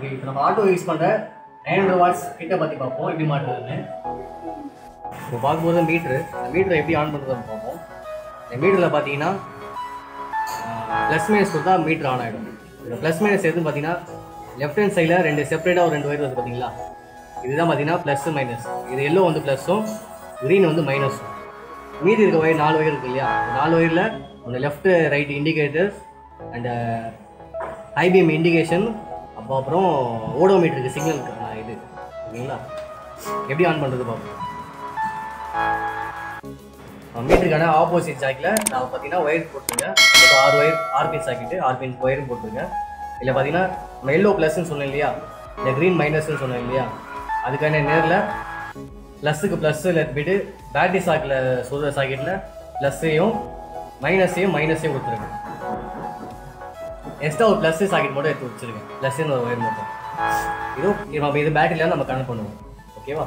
okay இப்போ நம்ம auto use பண்ணுற நைன் ஹண்ட்ரட் வாட்ஸ் கிட்ட பற்றி பார்ப்போம் எப்படி மாட்டுறதுன்னு இப்போ பார்க்கும்போது மீட்ரு இந்த மீட்டரை எப்படி ஆன் பண்ணுறதுன்னு பார்ப்போம் இந்த மீட்டரில் பார்த்தீங்கன்னா ப்ளஸ் மைனஸ் கொடுத்தா மீட்டர் ஆன் ஆகிடும் இந்த ப்ளஸ் மைனஸ் எதுன்னு பார்த்தீங்கன்னா லெஃப்ட் ஹேண்ட் சைடில் ரெண்டு செப்பரேட்டாக ஒரு ரெண்டு ஒயர் வருது பார்த்தீங்களா இதுதான் பார்த்தீங்கன்னா ப்ளஸ் மைனஸ் இது எல்லோ வந்து ப்ளஸ்ஸும் க்ரீன் வந்து மைனஸும் மீதி இருக்க ஒயர் நாலு ஒயர் இருக்கு இல்லையா இந்த நாலு ஒயரில் ஒன்று left right indicators and IBM indication அப்போ அப்புறம் ஓடோமீட்டருக்கு சிக்னல் இது ஓகேங்களா எப்படி ஆன் பண்ணுறது பார்ப்போம் மீட்டருக்கான ஆப்போசிட் சாக்கில் நான் பார்த்தீங்கன்னா ஒயர் போட்டிருக்கேன் இப்போ ஆறு ஒயர் ஆர்பின் சாக்கிட்டு ஆர்பின் ஒயரும் போட்டிருக்கேன் இதில் பார்த்தீங்கன்னா நம்ம எல்லோ ப்ளஸ்ன்னு சொன்னேன் இல்லையா இந்த க்ரீன் மைனஸ்ன்னு சொன்னேன் இல்லையா அதுக்கான நேரில் ப்ளஸ்ஸுக்கு ப்ளஸ்ஸில் போயிட்டு பேட்டரி சாக்கில் சொல்கிற சாக்கெட்டில் ப்ளஸ்ஸையும் மைனஸையும் மைனஸையும் கொடுத்துருக்கேன் எக்ஸ்ட்ரா ஒரு ப்ளஸ் சாக்கெட் மட்டும் எடுத்து வச்சிருக்கேன் ப்ளஸ்ன்னு ஒரு ஒயர் மட்டும் இதுவும் இது நம்ம இது பேட்டரியில் நம்ம கனெக்ட் பண்ணுவோம் ஓகேவா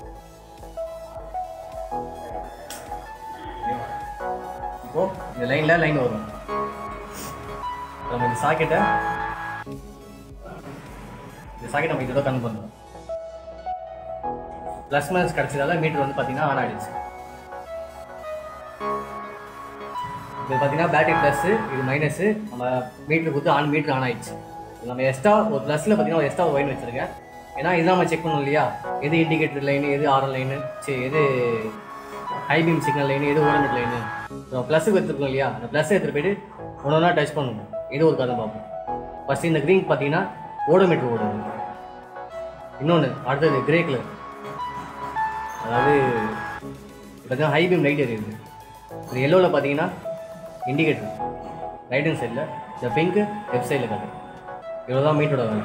இப்போ இந்த லைன்ல லைன் வரும் நம்ம இந்த சாக்கெட்டை இந்த சாக்கெட் நம்ம இதோட கனெக்ட் பண்ணுறோம் ப்ளஸ் மைனஸ் கிடச்சதால மீட்டர் வந்து பார்த்தீங்கன்னா ஆன் ஆயிடுச்சு இது பார்த்தீங்கன்னா பேட்டரி ப்ளஸ்ஸு இது மைனஸு நம்ம மீட்டர் கொடுத்து ஆன் மீட்டர் ஆன் ஆயிடுச்சு இது நம்ம எக்ஸ்ட்ரா ஒரு ப்ளஸில் பார்த்தீங்கன்னா ஒரு எக்ஸ்ட்ரா ஒயின் வச்சிருக்கேன் ஏன்னா இதெல்லாம் நம்ம செக் பண்ணணும் இல்லையா எது இண்டிகேட்டர் லைனு எது ஆர்எல் லைனு சரி எது ஹைபீம் சிக்னல் லைனு எது ஓடமெட் லைனு நம்ம ப்ளஸ்ஸுக்கு எடுத்துருக்கோம் இல்லையா அந்த ப்ளஸ் எடுத்துகிட்டு போயிட்டு ஒன்று ஒன்றா டச் பண்ணணும் இது ஒரு கதை பார்ப்போம் ஃபஸ்ட்டு இந்த க்ரீன் பார்த்தீங்கன்னா ஓடோமீட்டர் ஓடுது இன்னொன்று அடுத்தது கிரே கலர் அதாவது பார்த்தீங்கன்னா ஹை பீம் லைட் எரியுது இது எல்லோவில் பார்த்தீங்கன்னா இண்டிகேட்டர் ரைட் ஹேண்ட் சைடில் இந்த பிங்க்கு லெஃப்ட் சைடில் காட்டு இவ்வளோ தான் மீட்டோட வேலை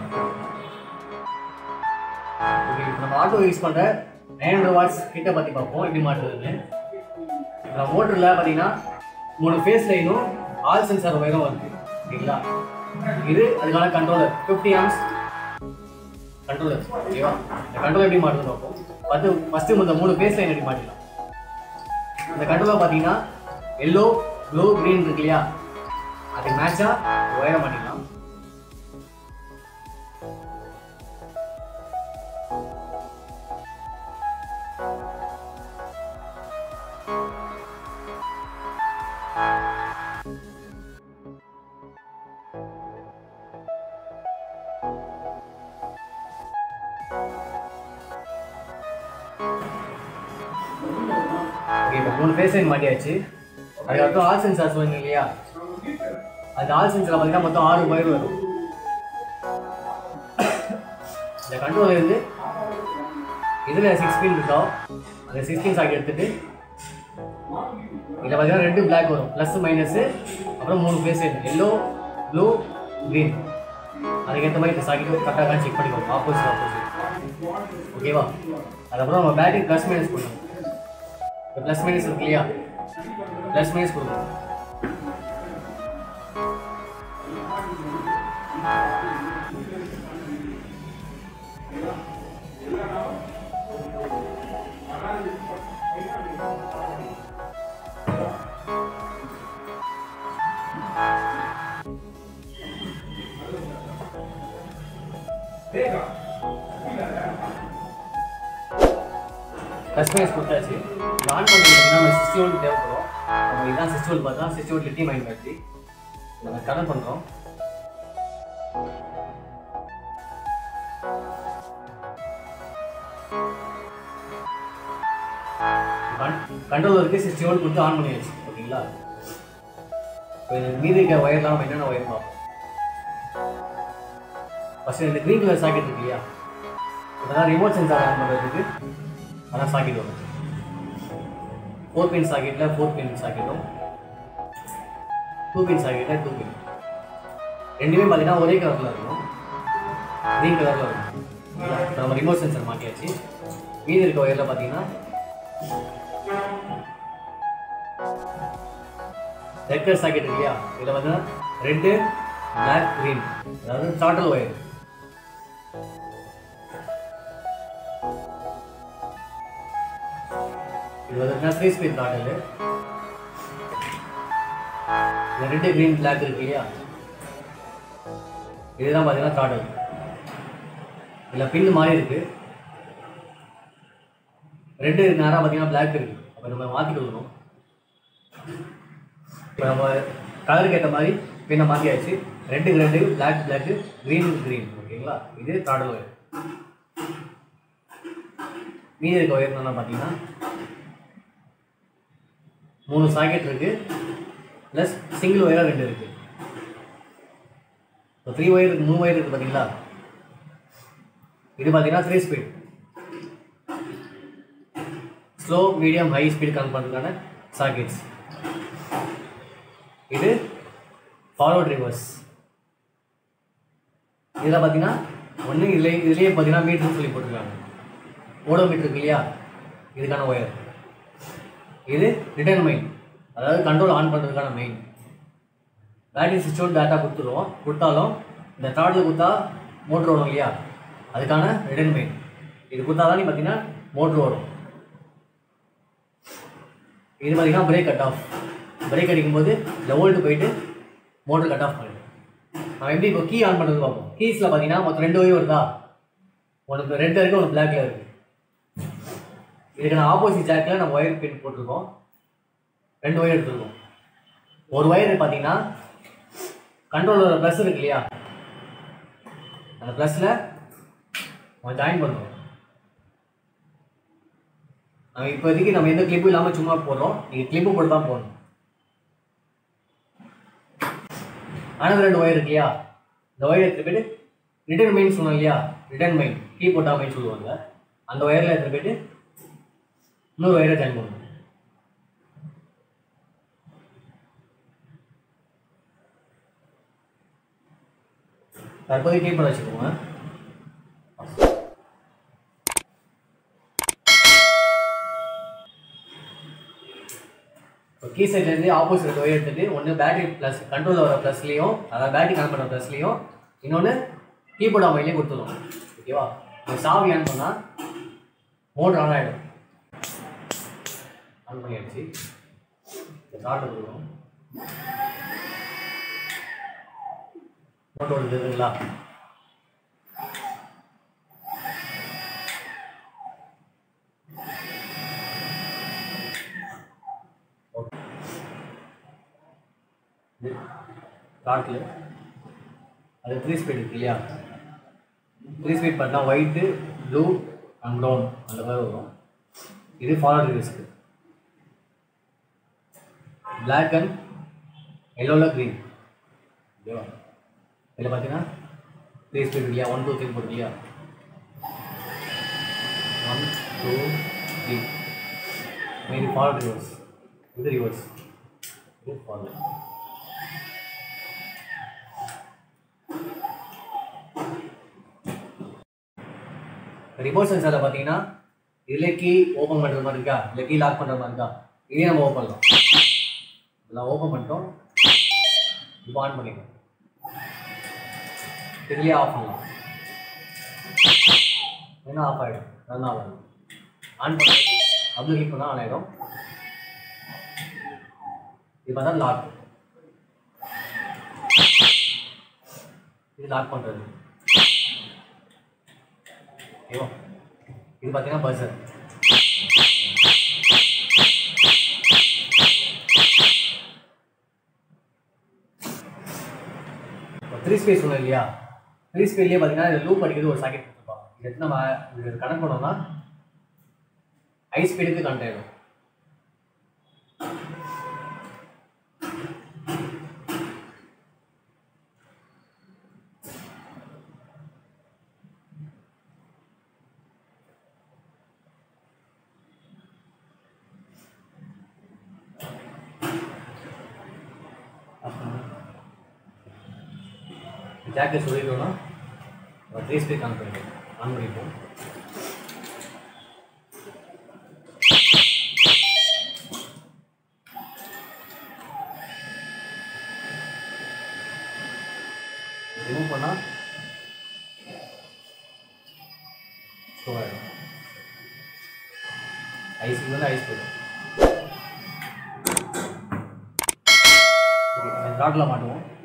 ஓகே இப்போ நம்ம ஆட்டோ யூஸ் பண்ணுற நைன் ஹண்ட்ரட் வாட்ஸ் கிட்ட பற்றி பார்ப்போம் எப்படி மாட்டுறதுன்னு நம்ம மோட்டரில் பார்த்தீங்கன்னா மூணு ஃபேஸ் லைனும் ஆல் சென்சார் ஒயரும் வருது ஓகேங்களா இது அதுக்கான கண்ட்ரோலர் ஃபிஃப்டி ஆம்ஸ் கண்ட்ரோலர் ஓகேவா இந்த கண்ட்ரோலர் எப்படி மாட்டுறது பார்ப்போம் பத்து ஃபஸ்ட்டு இந்த மூணு ஃபேஸ் லைன் எப்படி மாட்டிடலாம் இந்த கண்ட்ரோலர் பார்த்தீங்கன்னா எல்லோ ப்ளூ க்ரீன் இருக்கு இல்லையா அதுக்கு மேட்சாக ஒயரை மாட்டிக்கலாம் ஓகே இப்போ மூணு ஃபேஸ் லைன் மாட்டியாச்சு அதுக்கப்புறம் ஆல் சென்சார் சொன்னீங்க இல்லையா அந்த ஆல் சென்சார் பார்த்தீங்கன்னா மொத்தம் ஆறு ஒயர் வரும் இந்த கண்ட்ரோல் இருந்து இதில் சிக்ஸ் பின் இருக்கோம் அந்த சிக்ஸ் பின் சாக்கெட் எடுத்துட்டு இதில் பார்த்தீங்கன்னா ரெண்டு பிளாக் வரும் ப்ளஸ் மைனஸு அப்புறம் மூணு phase line yellow blue green அதுக்கேற்ற மாதிரி இந்த சாக்கெட் கரெக்டாக செக் பண்ணிக்கணும் ஆப்போசிட் ஆப்போசிட் ஓகேவா அதுக்கப்புறம் நம்ம பேட்டரி ப்ளஸ் மைனஸ் பண்ணணும் இப்போ ப்ளஸ் மைனஸ் இருக்கு இல்லையா ப்ளஸ் மைனஸ் கொடுக்கணும் ப்ளஸ் மைனஸ் கொடுத்தாச்சு ஆன் பண்ணுறதுக்கு நம்ம சிக்ஸ்டி வோல்ட் தேவைப்படும் நம்ம இதான் சிக்ஸ்டி வோல்ட் பார்த்தா சிக்ஸ்டி வோல்ட் லிட்டி மைண்ட் பேட்டரி நம்ம கனெக்ட் பண்ணுறோம் கண்ட்ரோலருக்கு சிக்ஸ்டி வோல்ட் கொடுத்து ஆன் பண்ணியாச்சு ஓகேங்களா இப்போ இது மீதி இருக்க ஒயர்லாம் நம்ம என்னென்ன ஒயர் பார்ப்போம் ஃபஸ்ட்டு இந்த க்ரீன் கலர் சாக்கெட் இருக்கு இல்லையா இதெல்லாம் ரிமோட் சென்சார் ஆன் பண்ணுறதுக்கு அதான் சாக்கெட் வரும் ஃபோர் பின் சாக்கெட்டில் ஃபோர் பின் சாக்கெட்டும் டூ பின் சாக்கெட்டில் டூ பின் ரெண்டுமே பார்த்தீங்கன்னா ஒரே கலரில் இருக்கும் க்ரீன் கலரில் இருக்கும் இப்ப நம்ம ரிமோட் சென்சார் மாட்டியாச்சு மீதி இருக்க ஒயரில் பார்த்தீங்கன்னா ரெட் கலர் சாக்கெட் இருக்கு இல்லையா இதில் பார்த்தீங்கன்னா ரெட்டு பிளாக் க்ரீன் அதாவது சாட்டல் ஒயர் இது வந்து த்ரீ ஸ்பீட் தாட்டல் இந்த ரெண்டு க்ரீன் பிளாக் இருக்கு இல்லையா இதுதான் பார்த்தீங்கன்னா தாட்டல் இதில் பின் மாதிரி இருக்கு ரெட்டு நேராக பார்த்தீங்கன்னா பிளாக் இருக்கு அப்போ நம்ம மாற்றி கொடுக்கணும் இப்போ நம்ம கலருக்கு ஏற்ற மாதிரி பின்னை மாற்றியாச்சு ரெட்டுக்கு ரெண்டு பிளாக் பிளாக்கு க்ரீனுக்கு க்ரீன் ஓகேங்களா இது த்ராடல் ஒயர் மீதி இருக்க ஒயர் என்னென்ன பார்த்தீங்கன்னா மூணு சாக்கெட் இருக்கு ப்ளஸ் சிங்கிள் ஒயராக ரெண்டு இருக்கு இப்போ த்ரீ ஒயர் இருக்கு மூணு ஒயர் இருக்கு பார்த்தீங்களா இது பார்த்தீங்கன்னா three speed slow medium high speed connect பண்ணுறதுக்கான சாக்கெட்ஸ் இது ஃபார்வர்ட் ரிவர்ஸ் இதில் பார்த்தீங்கன்னா ஒன்று இதில் இதுலேயே பார்த்தீங்கன்னா மீட்டர்னு சொல்லி போட்டிருக்காங்க ஓடோ மீட்டர் இருக்கு இல்லையா இதுக்கான ஒயர் இது ரிட்டர்ன் மெயின் அதாவது கண்ட்ரோல் ஆன் பண்ணுறதுக்கான மெயின் பேட்டரி சுவிட்சோட டேட்டா கொடுத்துருவோம் கொடுத்தாலும் இந்த த்ராட்டில் கொடுத்தா மோட்ரு ஓடும் இல்லையா அதுக்கான ரிட்டர்ன் மெயின் இது கொடுத்தா தான் பார்த்தீங்கன்னா மோட்ரு ஓடும் இது பார்த்தீங்கன்னா பிரேக் கட் ஆஃப் பிரேக் அடிக்கும்போது இந்த வோல்ட்டு போயிட்டு மோட்டர் கட் ஆஃப் பண்ணிடும் நம்ம எப்படி இப்போ கீ ஆன் பண்ணுறது பார்ப்போம் கீஸில் பார்த்தீங்கன்னா மொத்தம் ரெண்டு ஒயர் வருதா ஒன்று ரெட் இருக்குது ஒன்று பிளாக்ல இருக்குது இதுக்கு நான் ஆப்போசிட் ஜாக்கில் நம்ம ஒயர் பின் போட்டிருக்கோம் ரெண்டு ஒயர் எடுத்துருக்கோம் ஒரு ஒயர் பார்த்தீங்கன்னா கண்ட்ரோலோட ப்ளஸ் இருக்கு இல்லையா அந்த ப்ளஸில் நம்ம ஜாயின் பண்ணுறோம் நம்ம இப்போதைக்கு நம்ம எந்த கிளிப்பும் இல்லாமல் சும்மா போடுறோம் நீங்கள் கிளிப்பு போட்டு தான் போடணும் ஆனால் ரெண்டு ஒயர் இருக்கு இல்லையா இந்த ஒயர் எடுத்துட்டு போயிட்டு ரிட்டர்ன் மெயின் சொன்னோம் இல்லையா ரிட்டர்ன் மெயின் கீ போட்டா மெயின் சொல்லுவாங்க அந்த ஒயரில் எடுத்துட்டு போயிட்டு இன்னொரு ஒயரை ஜாயின் பண்ணணும் தற்போதைக்கு கீ பண்ண வச்சுக்கோங்க இப்போ கீ சைட்லேருந்து ஆப்போசிட் ஒயர் எடுத்துட்டு ஒன்று பேட்டரி ப்ளஸ் கண்ட்ரோல் வர ப்ளஸ்லேயும் அதாவது பேட்டரி கனெக்ட் பண்ண ப்ளஸ்லேயும் இன்னொன்று கீபோர்ட் அமைலையும் கொடுத்துருவோம் ஓகேவா இந்த சாவி ஆன் பண்ணால் மோட்ரு ஆன் ஆகிடும் ஆன் பண்ணியாச்சு ஸ்டார்ட் கொடுக்குறோம் மோட்டர் இருக்குங்களா ஸ்டார்ட்டில் அது த்ரீ ஸ்பீட் இருக்கு இல்லையா த்ரீ ஸ்பீட் பண்ணால் ஒயிட்டு ப்ளூ அண்ட் ப்ரௌன் அந்த மாதிரி வரும் இது ஃபார்வர்ட் ரிவர்ஸ்க்கு பிளாக் அண்ட் எல்லோவில் க்ரீன் ஓகேவா இதில் பார்த்தீங்கன்னா த்ரீ ஸ்பீட் இல்லையா ஒன் டூ த்ரீ போட்டு இல்லையா ஒன் டூ த்ரீ இது ஃபார்வர்ட் ரிவர்ஸ் இது ரிவர்ஸ் இது ஃபார்வர்ட் ரிமோட் சென்சாரில் பார்த்தீங்கன்னா இதில் கீ ஓப்பன் பண்ணுற மாதிரி இருக்கா இல்லை கீ லாக் பண்ணுற மாதிரி இருக்கா இதே நம்ம ஓப்பன் பண்ணலாம் இதெல்லாம் ஓப்பன் பண்ணிட்டோம் இப்போ ஆன் பண்ணிக்கலாம் இதுலேயே ஆஃப் பண்ணலாம் ஏன்னா ஆஃப் ஆகிடும் ரன் ஆகும் ஆன் பண்ணி அப்படி கிளிக் பண்ணால் ஆன் ஆகிடும் இது பார்த்தா லாக் இது லாக் பண்ணுறது ஓகேவா இது பார்த்தீங்கன்னா பஸ்ஸர் த்ரீ ஸ்பேஸ் சொன்னோம் இல்லையா த்ரீ ஸ்பேஸ்லேயே பார்த்தீங்கன்னா இது லூப் அடிக்கிறது ஒரு சாக்கெட் கொடுத்துருப்பாங்க இது எடுத்து நம்ம இது கனெக்ட் பண்ணோம்னா ஹை ஸ்பீடுக்கு கனெக்ட் ஆகிடும் ஜாக்கை சொல்லிட்டோம்னா த்ரீ ஸ்பீட் ஆன் பண்ணிடுவோம் ஆன் பண்ணிப்போம் ரிமூவ் பண்ணால் ஸ்லோ ஆகிடும் ஐஸுக்கு வந்து ஐஸ் போயிடும் ராட்டில் மாட்டுவோம்